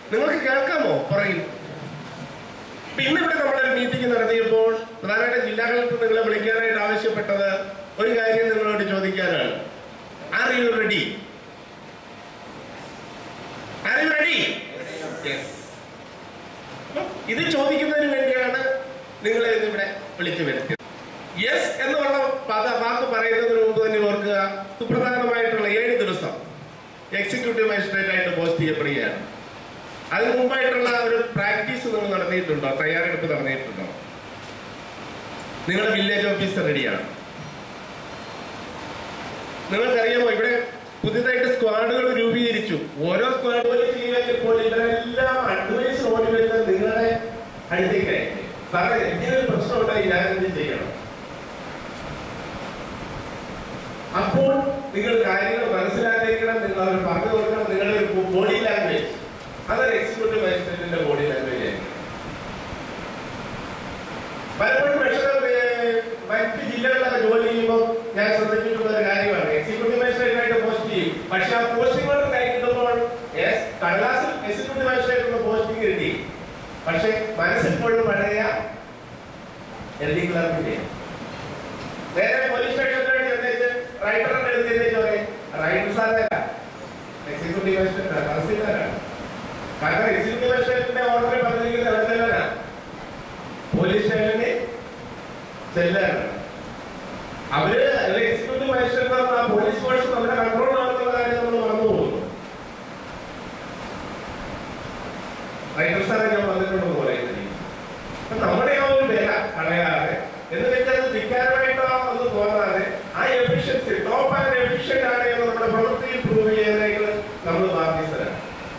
നിങ്ങൾക്ക് കേൾക്കാമോ പുറകിൽ പിന്നെ ഇവിടെ നമ്മളൊരു മീറ്റിംഗ് നടത്തിയപ്പോൾ പ്രധാനമായിട്ട് ജില്ലാ കളക്ടർ നിങ്ങളെ വിളിക്കാനായിട്ട് ആവശ്യപ്പെട്ടത് ഒരു കാര്യം നിങ്ങളോട് ചോദിക്കാനാണ് are you ready are you ready ഇത് ചോദിക്കുന്നതിന് വേണ്ടിയാണ് നിങ്ങളെ ഇന്ന് ഇവിടെ വിളിച്ചു വരുത്തിയത് യെസ് എന്നുള്ള പദ വാക്ക് പറയുന്നതിന് മുമ്പ് തന്നെ ഓർക്കുക സുപ്രധാനമായിട്ടുള്ള ഏഴ് ദിവസം എക്സിക്യൂട്ടീവ് മജിസ്ട്രേറ്റ് ആയിട്ട് പോസ്റ്റ് ചെയ്യപ്പെടുകയാണ് അതിന് മുമ്പായിട്ടുള്ള ഒരു പ്രാക്ടീസ് നിങ്ങൾ നടത്തിയിട്ടുണ്ടോ തയ്യാറെടുപ്പ് നടത്തിയിട്ടുണ്ടോ നിങ്ങളുടെ വില്ലേജ് ഓഫീസർ റെഡിയാണ് നിങ്ങൾക്കറിയാമോ ഇവിടെ പുതിയതായിട്ട് സ്ക്വാഡുകൾ രൂപീകരിച്ചു ഓരോ സ്ക്വാഡുകൾ ചെയ്യുമ്പോൾ ഇവരെല്ലാം അഡ്വൈസ് ഓടി വരുന്നത് നിങ്ങളുടെ അടുത്തേക്കായിരിക്കും കാരണം എന്തെങ്കിലും പ്രശ്നം ഉണ്ടായി ഞാൻ എന്ത് ചെയ്യണം അപ്പോൾ നിങ്ങൾ കാര്യങ്ങൾ മനസ്സിലാക്കിക്കണം നിങ്ങൾ അവർ പറഞ്ഞു കൊടുക്കണം നിങ്ങളുടെ ബോഡി ലാംഗ്വേജ് അതൊരു എക്സിക്യൂട്ടീവ് മജിസ്ട്രേറ്റിന്റെ ബോഡി ലാംഗ്വേജ് ആയിരിക്കും പലപ്പോഴും പക്ഷേ മറ്റ് ജില്ലകളിലൊക്കെ ജോലി ചെയ്യുമ്പോൾ ഞാൻ ശ്രദ്ധിച്ചിട്ടുള്ള ഒരു കാര്യമാണ് എക്സിക്യൂട്ടീവ് മജിസ്ട്രേറ്റ് ആയിട്ട് പോസ്റ്റ് ചെയ്യും പക്ഷെ ആ പോസ്റ്റിംഗ് ഓർഡർ കൈ കിട്ടുമ്പോൾ yes, കടലാസിൽ എക്സിക്യൂട്ടീവ് മജിസ്ട്രേറ്റ് എന്ന പോസ്റ്റിംഗ് കിട്ടി പക്ഷെ മനസ്സിപ്പോഴും പഴയ എൽ ഡി ക്ലർക്കിന്റെ നേരെ പോലീസ് സ്റ്റേഷനിലോട്ട് ചെന്നേച്ച് റൈറ്ററിന്റെ അടുത്ത് ചെന്നേച്ച് പറയും റൈറ്റർ സാറല്ല എക്സിക്യൂട്ടീവ് മജിസ്ട്രേറ്റ് തഹസീൽദാരാണ് കാരണം എക്സിക്യൂട്ടീവ് മജിസ്ട്രേറ്റിന്റെ ഓർഡറിൽ പറഞ്ഞിരിക്കുന്നത് എവിടെ പോലീസ് സ്റ്റേഷനിൽ ചെല്ലാണ് അവര് എക്സിക്യൂട്ടീവ് മജിസ്ട്രേറ്റ് ആ പോലീസ് ഫോഴ്സ് നമ്മുടെ കൺട്രോൾ നടത്തുന്ന കാര്യം നമ്മൾ മറന്നു പോകുന്നു റൈറ്റർ സാറെ ഞാൻ വന്നിട്ടുണ്ടെന്ന് പറയുന്നത് അപ്പൊ നമ്മുടെ ആ ഒരു വില കളയാതെ എന്ന് വെച്ചാൽ വികാരമായിട്ടോ ഒന്ന് തോന്നാതെ ആ എഫിഷ്യൻസി ടോപ്പ് ആൻഡ് എഫിഷ്യന്റ് ആണ് എന്ന് നമ്മുടെ പ്രവൃത്തിയിൽ പ്രൂവ് ചെയ്യാനായിട്ട് നമ്മൾ ബാധ്യസ്ഥരാണ്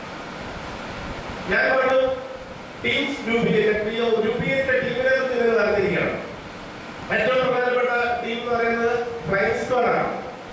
ഞാൻ പറഞ്ഞു ടീംസ് രൂപീകരിച്ച രൂപീകരിച്ച ടീമിനെ കുറിച്ച് നിങ്ങൾ അറിഞ്ഞിരിക്കണം ഏറ്റവും പ്രധാനപ്പെട്ട ടീം എന്ന് പറയുന്നത് ഫ്ലൈങ് സ്ക്വാഡാണ്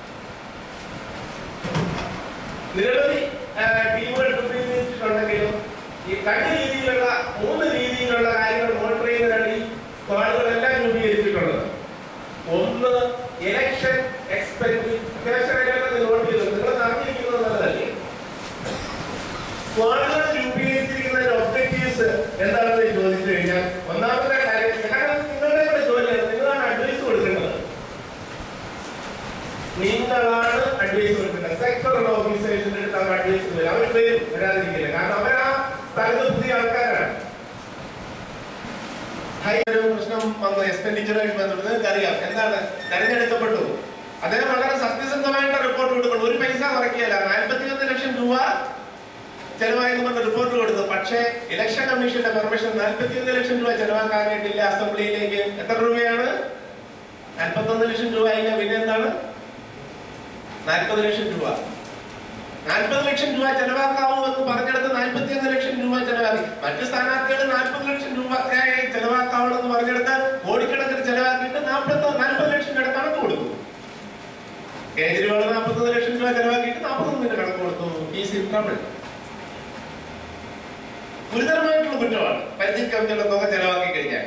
നിരവധി ആ, ടീമുകൾ രൂപീകരിച്ചിട്ടുണ്ടെങ്കിലും ഈ രണ്ട് രീതിയിലുള്ള മൂന്ന് രീതിയിലുള്ള കാര്യങ്ങൾ മോണിറ്റർ ചെയ്യുന്നതിനാണ് ഈ സ്ക്വാഡുകളെല്ലാം രൂപീകരിച്ചിട്ടുള്ളത് ഒന്ന് ഇലക്ഷൻ എക്സ്പെക്ട് അത്യാവശ്യം കാര്യങ്ങൾ നോട്ട് ചെയ്തു നിങ്ങൾ അറിഞ്ഞിരിക്കുന്നത് നല്ലതല്ലേ സ്ക്വാഡുകൾ രൂപീകരിച്ചിരിക്കുന്നതിന്റെ ഒബ്ജക്റ്റീവ്സ് എന്താണെന്ന് ചോദിച്ചു കഴിഞ്ഞാൽ ഒന്നാമത്തെ കാര്യം കാരണം നിങ്ങളുടെ കൂടെ ജോലിയാണ് നിങ്ങളാണ് അഡ്വൈസ് കൊടുക്കുന്നത് നിങ്ങളാണ് അഡ്വൈസ് കൊടുക്കുന്നത് സെക്ടറുള്ള ഓർഗനൈസേഷൻ്റെ അടുത്ത് അവർ അഡ്വൈസ് തരും അവർ പേര് വരാതിരിക്കില്ല കാരണം അവർ ആ സ്ഥലത്ത് പുതിയ ആൾക്കാരാണ് ഹൈ ഒരു പ്രശ്നം വന്നു എക്സ്പെൻഡിച്ചറുമായിട്ട് ബന്ധപ്പെട്ട് നിങ്ങൾക്ക് അറിയാം എന്താണ് തെരഞ്ഞെടുക്കപ്പെട്ടു അദ്ദേഹം വളരെ സത്യസന്ധമായിട്ട് റിപ്പോർട്ട് കൊടുക്കണം ഒരു പൈസ കുറയ്ക്കുകയല്ല നാൽപ്പത്തിയൊന്ന് ലക്ഷം രൂപ ചെലവായെന്ന് പറഞ്ഞ റിപ്പോർട്ട് കൊടുത്തു പക്ഷേ ഇലക്ഷൻ കമ്മീഷന്റെ പെർമിഷൻ നാൽപ്പത്തിയൊന്ന് ലക്ഷം രൂപ ചെലവാക്കാനായിട്ടില്ല അസംബ്ലിയിലേക്ക് എത്ര രൂപയാണ് നാൽപ്പത്തൊന്ന് ലക്ഷം രൂപ ആയില്ല പിന്നെ എന്താണ് നാൽപ്പത് ലക്ഷം രൂപ നാൽപ്പത് ലക്ഷം രൂപ ചെലവാക്കാവൂ എന്ന് പറഞ്ഞെടുത്ത് നാൽപ്പത്തിയൊന്ന് ലക്ഷം രൂപ ചെലവാക്കി മറ്റ് സ്ഥാനാർത്ഥികൾ നാൽപ്പത് ലക്ഷം രൂപ ചെലവാക്കാവുള്ളൂ എന്ന് പറഞ്ഞെടുത്ത് കോടിക്കണക്കിന് ചെലവാക്കിയിട്ട് നാൽപ്പത്തി നാൽപ്പത് ലക്ഷം രൂപ കണക്ക് കൊടുത്തു കേജ്രിവാൾ നാൽപ്പത്തൊന്ന് ലക്ഷം രൂപ ചെലവാക്കിയിട്ട് നാൽപ്പത്തൊന്നിന്റെ കണക്ക് കൊടുത്തു ഈസ് ഇൻ ട്രബിൾ ഗുരുതരമായിട്ടുള്ള കുറ്റമാണ് പരിധി കവിഞ്ഞുള്ള തുക ചെലവാക്കി കഴിഞ്ഞാൽ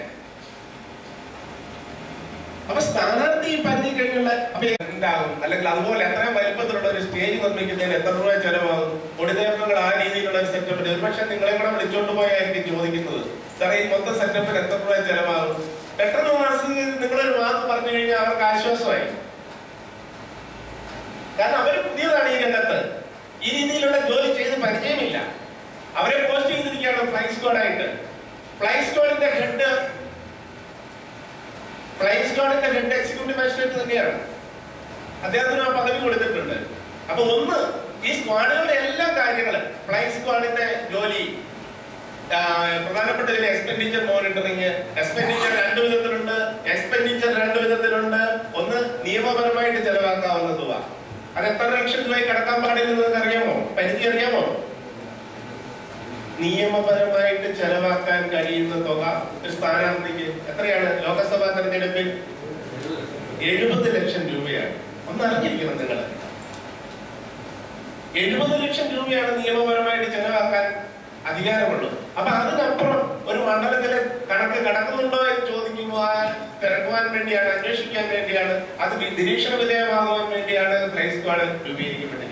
അപ്പൊ സ്ഥാനാർത്ഥി ഈ പരിധി കഴിഞ്ഞുള്ള അപ്പൊ ഈ ഉണ്ടാകും അല്ലെങ്കിൽ അതുപോലെ എത്രയും വലിപ്പത്തിലുള്ള ഒരു സ്റ്റേജ് നിർമ്മിക്കുന്നതിന് എത്ര രൂപ ചെലവാകും ഒടിതേർക്കങ്ങൾ ആ രീതിയിലുള്ള ഒരു സെറ്റപ്പിൽ ഒരുപക്ഷെ നിങ്ങളെ കൂടെ വിളിച്ചോണ്ട് പോയായിരിക്കും ചോദിക്കുന്നത് സാറേ ഈ മൊത്തം സെറ്റപ്പിൽ എത്ര രൂപ ചെലവാകും പെട്ടെന്ന് മാസം നിങ്ങളൊരു വാക്ക് പറഞ്ഞു കഴിഞ്ഞാൽ അവർക്ക് ആശ്വാസമായി കാരണം അവർ പുതിയതാണ് ഈ രംഗത്ത് ഈ രീതിയിലുള്ള ജോലി ചെയ്ത് പരിചയമില്ല അവരെ പോസ്റ്റ് ചെയ്തിരിക്കുകയാണ് ഫ്ലൈ സ്ക്വാഡായിട്ട് ഫ്ലൈ സ്ക്വാഡിന്റെ ഹെഡ് ഫ്ലൈ സ്ക്വാഡിന്റെ ഹെഡ് എക്സിക്യൂട്ടീവ് മജിസ്ട്രേറ്റ് തന്നെയാണ് അദ്ദേഹത്തിന് ആ പദവി കൊടുത്തിട്ടുണ്ട് അപ്പൊ ഒന്ന് ഈ സ്ക്വാഡുകളുടെ എല്ലാ കാര്യങ്ങളും ഫ്ലൈ സ്ക്വാഡിന്റെ ജോലി ആ, പ്രധാനപ്പെട്ട ഇതിൽ എക്സ്പെൻഡിച്ചർ മോണിറ്ററിങ് എക്സ്പെൻഡിച്ചർ രണ്ട് വിധത്തിലുണ്ട് എക്സ്പെൻഡിച്ചർ രണ്ട് വിധത്തിലുണ്ട് ഒന്ന് നിയമപരമായിട്ട് ചെലവാക്കാവുന്ന തുക അത് എത്ര ലക്ഷം രൂപയിൽ കടക്കാൻ പാടില്ലെന്ന് നിങ്ങൾക്ക് അറിയാമോ പരിധി അറിയാമോ നിയമപരമായിട്ട് ചെലവാക്കാൻ കഴിയുന്ന തുക ഒരു സ്ഥാനാർത്ഥിക്ക് എത്രയാണ് ലോക്സഭാ തെരഞ്ഞെടുപ്പിൽ എഴുപത് ലക്ഷം രൂപയാണ് ഒന്ന് അറിഞ്ഞിരിക്കണം നിങ്ങൾ എഴുപത് ലക്ഷം രൂപയാണ് നിയമപരമായിട്ട് ചെലവാക്കാൻ അധികാരമുള്ളത് അപ്പൊ അതിനപ്പുറം ഒരു മണ്ഡലത്തിലെ കണക്ക് കടക്കുന്നുണ്ടോ എന്ന് ചോദിക്കുമ്പോൾ ആ തിരക്കുവാൻ വേണ്ടിയാണ് അന്വേഷിക്കാൻ വേണ്ടിയാണ് അത് വി- നിരീക്ഷണ വിധേയമാകുവാൻ വേണ്ടിയാണ് ഫ്ലൈ സ്ക്വാഡ് രൂപീകരിക്കപ്പെട്ടത്